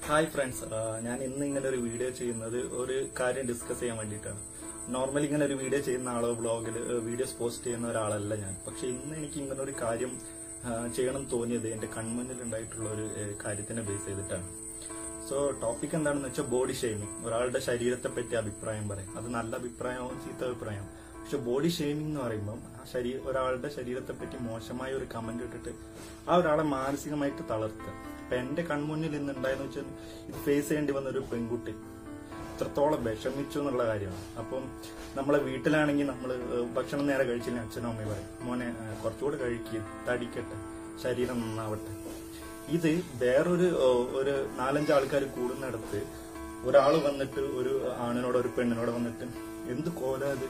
Hi friends ഞാൻ ഇന്ന് ഇങ്ങനെ ഒരു വീഡിയോ ചെയ്യുന്നത് ഒരു കാര്യം ഡിസ്കസ് ചെയ്യാൻ വേണ്ടിയിട്ടാണ് നോർമലി ഇങ്ങനെ ഒരു വീഡിയോ ചെയ്യുന്ന ആളോ വ്ളോഗിൽ വീഡിയോസ് പോസ്റ്റ് ചെയ്യുന്ന ഒരാളല്ല ഞാൻ പക്ഷെ ഇന്ന് എനിക്ക് ഇങ്ങനെ ഒരു കാര്യം ആ, ചെയ്യണം തോന്നിയത് എന്റെ കൺമുന്നിൽ ഉണ്ടായിട്ടുള്ള ഒരു ഏ, കാര്യത്തിനെ ബേസ് ചെയ്തിട്ടാണ് സോ ടോപ്പിക് എന്താണെന്ന് വെച്ചാൽ ബോഡി ഷെയ്മിങ് ഒരാളുടെ ശരീരത്തെ പറ്റി അഭിപ്രായം പറയാം അത് നല്ല അഭിപ്രായമാവും ചീത്ത അഭിപ്രായം പക്ഷെ ബോഡി ഷെയ്മിങ് എന്ന് പറയുമ്പോൾ ആ ശരീര ഒരാളുടെ ശരീരത്തെ പറ്റി മോശമായ ഒരു കമന്റ് ഇട്ടിട്ട് ആ ഒരാളെ മാനസികമായിട്ട് തളർത്തുക ഇപ്പൊ എന്റെ കൺമുന്നിൽ ഇന്ന് ഉണ്ടായെന്ന് വെച്ചാൽ ഇത് ഫേസ് ചെയ്യേണ്ടി വന്ന ഒരു പെൺകുട്ടി ഇത്രത്തോളം വിഷമിച്ചു എന്നുള്ള കാര്യമാണ് അപ്പം നമ്മളെ വീട്ടിലാണെങ്കിൽ നമ്മൾ ഭക്ഷണം നേരെ കഴിച്ചില്ല അച്ഛനും അമ്മയും പറയും മോനെ ഏ, കുറച്ചുകൂടെ കഴിക്കുക തടിക്കട്ടെ ശരീരം നന്നാവട്ടെ ഇത് വേറൊരു ഏ, ഒരു നാലഞ്ച് ആൾക്കാർ കൂടുന്നിടത്ത് ഒരാൾ വന്നിട്ട് ഒരു ആണിനോട് ഒരു പെണ്ണിനോട് വന്നിട്ട് എന്ത് കോല അത്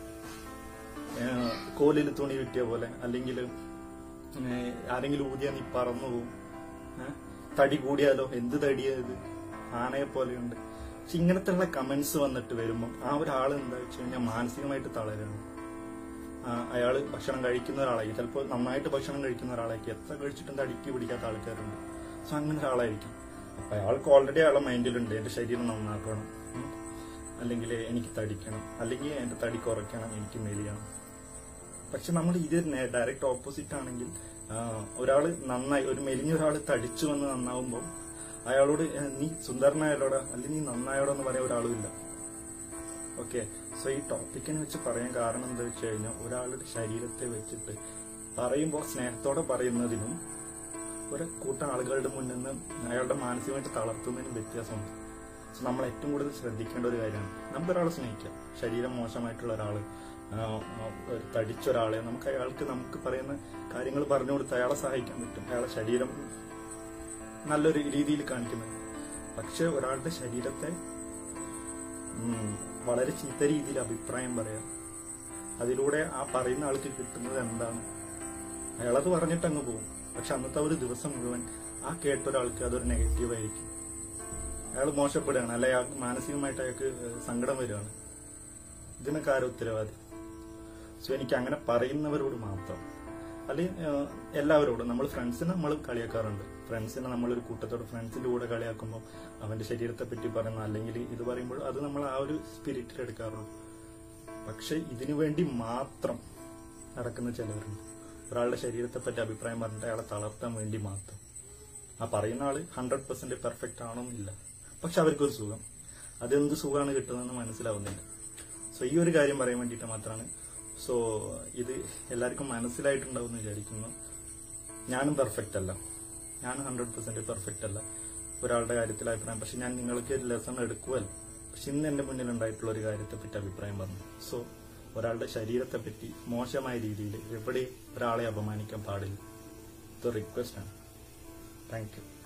കോലിൽ തുണി കിട്ടിയ പോലെ അല്ലെങ്കിൽ ആരെങ്കിലും ഊതിയാ നീ പറന്നു പോവും ഏ? തടി കൂടിയാലോ എന്ത് തടിയാ ഇത് ആനയെ പോലെയുണ്ട് പക്ഷെ ഇങ്ങനത്തെ ഉള്ള കമന്റ്സ് വന്നിട്ട് വരുമ്പോൾ ആ ഒരാൾ എന്താ വെച്ച് കഴിഞ്ഞാൽ മാനസികമായിട്ട് തളരാണ് ആ, അയാള് ഭക്ഷണം കഴിക്കുന്ന ഒരാളായിരിക്കും ചിലപ്പോൾ നന്നായിട്ട് ഭക്ഷണം കഴിക്കുന്ന ഒരാളായിരിക്കും എത്ര കഴിച്ചിട്ടും തടിക്ക് പിടിക്കാത്ത ആൾക്കാരുണ്ട് സോ അങ്ങനെ ഒരാളായിരിക്കും അപ്പൊ അയാൾക്ക് ഓൾറെഡി അയാളെ മൈൻഡിലുണ്ട് എന്റെ ശരീരം നന്നാക്കണം ഉം. അല്ലെങ്കിൽ എനിക്ക് തടിക്കണം അല്ലെങ്കിൽ എന്റെ തടി കുറയ്ക്കണം എനിക്ക് മെലിയണം പക്ഷെ നമ്മൾ ഇത് ഡയറക്റ്റ് ഓപ്പോസിറ്റ് ആണെങ്കിൽ ആ, ഒരാള് നന്നായി ഒരു മെലിഞ്ഞ ഒരാൾ തടിച്ചു വന്ന് നന്നാവുമ്പോൾ അയാളോട് "ഏ, നീ സുന്ദരനായാലോടാ അല്ലെങ്കിൽ നീ നന്നായോടാ എന്ന് പറയാൻ ഒരാളുമില്ല ഓക്കെ സോ ഈ ടോപ്പിക്കിനെ വെച്ച് പറയാൻ കാരണം എന്താ വെച്ച് കഴിഞ്ഞാൽ ഒരാളുടെ ശരീരത്തെ വെച്ചിട്ട് പറയുമ്പോൾ സ്നേഹത്തോടെ പറയുന്നതിനും ഒരു കൂട്ടം ആളുകളുടെ മുന്നിൽ നിന്ന് അയാളുടെ മാനസികമായിട്ട് തളർത്തുന്നതിനും വ്യത്യാസമുണ്ട് സോ നമ്മൾ ഏറ്റവും കൂടുതൽ ശ്രദ്ധിക്കേണ്ട ഒരു കാര്യമാണ് നമുക്ക് ഒരാളെ സ്നേഹിക്കാം ശരീരം മോശമായിട്ടുള്ള ഒരാള് ആ, ആ, ഒരു തടിച്ച ഒരാളെ നമുക്ക് അയാൾക്ക് നമുക്ക് പറയുന്ന കാര്യങ്ങൾ പറഞ്ഞു കൊടുത്ത് അയാളെ സഹായിക്കാൻ പറ്റും അയാളെ ശരീരം നല്ലൊരു രീതിയിൽ കാണിക്കുന്നത് പക്ഷെ ഒരാളുടെ ശരീരത്തെ ഉം, വളരെ ചീത്ത രീതിയിൽ അഭിപ്രായം പറയാം അതിലൂടെ ആ പറയുന്ന ആൾക്ക് കിട്ടുന്നത് എന്താണ് അയാളത് പറഞ്ഞിട്ട് അങ്ങ് പോകും പക്ഷെ അന്നത്തെ ഒരു ദിവസം മുഴുവൻ ആ കേട്ട ഒരാൾക്ക് അതൊരു നെഗറ്റീവ് ആയിരിക്കും അയാൾ മോശപ്പെടുകയാണ് അല്ലെ അയാൾക്ക് മാനസികമായിട്ട് അയാൾക്ക് ഏഹ്, സങ്കടം വരികയാണ് ഇതിനൊക്കെ ആരും ഉത്തരവാദി സോ എനിക്ക് അങ്ങനെ പറയുന്നവരോട് മാത്രം അല്ലെങ്കിൽ ഏഹ്, എല്ലാവരോടും നമ്മൾ ഫ്രണ്ട്സിനെ നമ്മൾ കളിയാക്കാറുണ്ട് ഫ്രണ്ട്സിനെ നമ്മളൊരു കൂട്ടത്തോട് ഫ്രണ്ട്സിന്റെ കൂടെ കളിയാക്കുമ്പോൾ അവന്റെ ശരീരത്തെ പറ്റി പറയുന്ന അല്ലെങ്കിൽ ഇത് പറയുമ്പോൾ അത് നമ്മൾ ആ ഒരു സ്പിരിറ്റിൽ എടുക്കാറുള്ളൂ പക്ഷെ ഇതിനു വേണ്ടി മാത്രം നടക്കുന്ന ചിലവരുണ്ട് ഒരാളുടെ ശരീരത്തെ പറ്റി അഭിപ്രായം പറഞ്ഞിട്ട് അയാളെ തളർത്താൻ വേണ്ടി മാത്രം ആ പറയുന്ന ആള് ഹൺഡ്രഡ് പെർസെന്റ് പെർഫെക്റ്റ് ആണോന്നില്ല പക്ഷെ അവർക്കൊരു സുഖം അതെന്ത് സുഖമാണ് കിട്ടുന്നതെന്ന് മനസ്സിലാവുന്നില്ല സോ ഈ ഒരു കാര്യം പറയാൻ വേണ്ടിയിട്ട് മാത്രമാണ് സോ ഇത് എല്ലാവർക്കും മനസ്സിലായിട്ടുണ്ടാവും എന്ന് വിചാരിക്കുന്നു ഞാനും പെർഫെക്റ്റ് അല്ല ഞാൻ ഹൺഡ്രഡ് പെർസെന്റ് പെർഫെക്റ്റ് അല്ല ഒരാളുടെ കാര്യത്തിൽ അഭിപ്രായം പക്ഷെ ഞാൻ നിങ്ങൾക്ക് ഒരു ലെസൺ എടുക്കുമല്ലോ പക്ഷെ ഇന്ന് എന്റെ മുന്നിൽ ഉണ്ടായിട്ടുള്ള ഒരു കാര്യത്തെ പറ്റി അഭിപ്രായം പറഞ്ഞു സോ ഒരാളുടെ ശരീരത്തെ പറ്റി മോശമായ രീതിയിൽ എവിടെ ഒരാളെ അപമാനിക്കാൻ പാടില്ല ഇത് റിക്വസ്റ്റ് ആണ് താങ്ക് യു